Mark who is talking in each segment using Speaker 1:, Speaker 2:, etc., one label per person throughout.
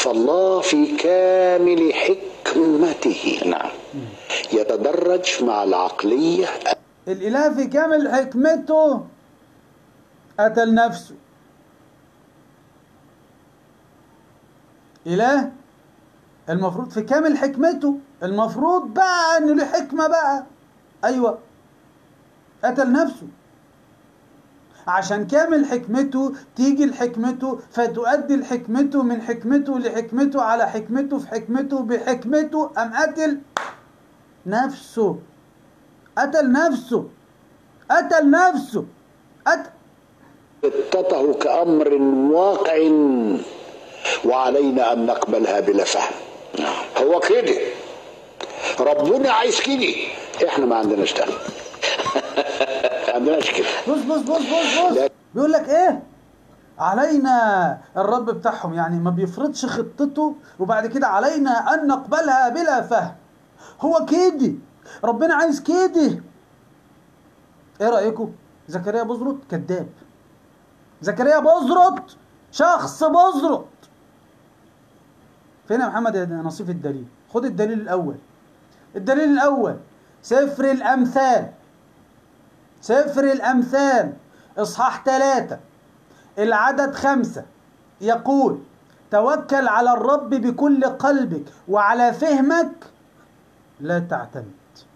Speaker 1: فالله في كامل حكمته
Speaker 2: نعم
Speaker 1: يتدرج مع العقلية
Speaker 3: الإله في كامل حكمته قتل نفسه إله المفروض في كامل حكمته المفروض بقى إنه له حكمة بقى أيوة قتل نفسه عشان كامل حكمته تيجي لحكمته فتؤدي لحكمته من حكمته لحكمته على حكمته في حكمته بحكمته أم قتل نفسه قتل نفسه قتل نفسه قتل
Speaker 1: خطته كأمر واقع وعلينا أن نقبلها بلا فهم هو كده ربنا عايز كده احنا ما عندناش ده ما عندناش كده
Speaker 3: بص بص بص بص بص بيقول لك ايه علينا الرب بتاعهم يعني ما بيفرضش خطته وبعد كده علينا ان نقبلها بلا فهم هو كده ربنا عايز كده ايه رايكم زكريا بزرط كذاب زكريا بزرط شخص بزرط فين يا محمد يا نصيف الدليل خد الدليل الاول الدليل الاول سفر الامثال سفر الامثال اصحاح ثلاثة العدد خمسة يقول توكل على الرب بكل قلبك وعلى فهمك لا تعتمد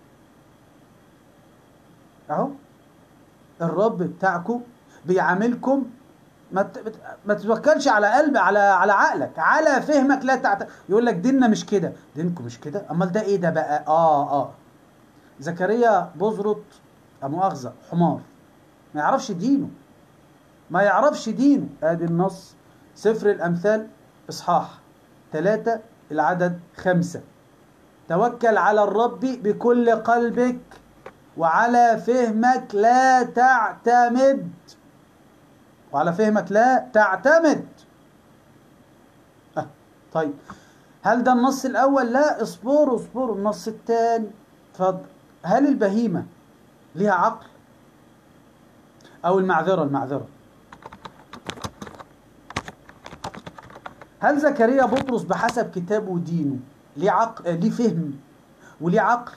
Speaker 3: اهو الرب بتاعكم بيعاملكم ما ت- ما تتوكلش على قلب على على عقلك على فهمك لا تعتمد يقول لك ديننا مش كده دينكم مش كده امال ده ايه ده بقى اه اه زكريا بزرط لا مؤاخذه حمار ما يعرفش دينه ما يعرفش دينه ادي النص سفر الامثال اصحاح ثلاثة العدد خمسة توكل على الرب بكل قلبك وعلى فهمك لا تعتمد وعلى فهمك لا تعتمد آه. طيب هل ده النص الأول؟ لا اصبروا اصبروا النص الثاني اتفضل هل البهيمة ليها عقل؟ أو المعذرة المعذرة هل زكريا بطرس بحسب كتابه ودينه ليه عقل آه، ليه فهم وليه عقل؟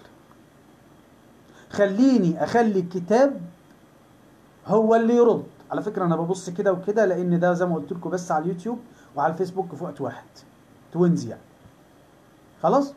Speaker 3: خليني أخلي الكتاب هو اللي يرد على فكرة أنا ببص كده وكده لأن ده زي ما قلت لكم بس على اليوتيوب وعلى الفيسبوك في وقت واحد توينز يعني خلاص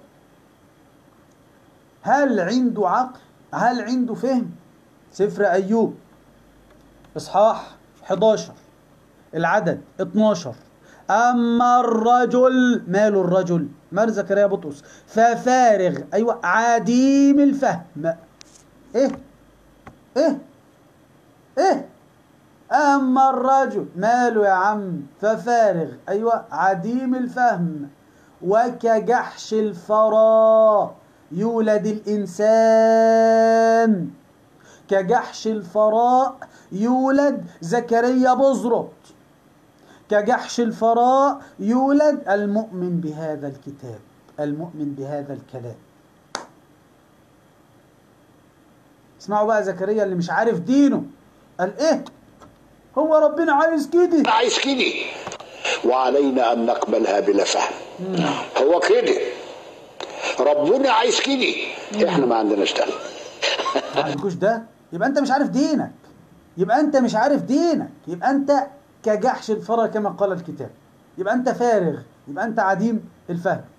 Speaker 3: هل عنده عقل هل عنده فهم سفر أيوب إصحاح 11 العدد 12 أما الرجل مال الرجل مال زكريا بطرس ففارغ أيوة عديم الفهم إيه إيه إيه أما الرجل ماله يا عم ففارغ أيوة عديم الفهم وكجحش الفرا يولد الإنسان كجحش الفراء يولد زكريا بزرط كجحش الفراء يولد المؤمن بهذا الكتاب المؤمن بهذا الكلام اسمعوا بقى زكريا اللي مش عارف دينه قال ايه هو ربنا عايز كده
Speaker 1: عايز كده وعلينا أن نقبلها بلا فهم هو كده ربنا عايز كده احنا ما عندناش ده
Speaker 3: ما عندكوش ده يبقى انت مش عارف دينك يبقى انت مش عارف دينك يبقى انت كجحش الفرا كما قال الكتاب يبقى انت فارغ يبقى انت عديم الفهم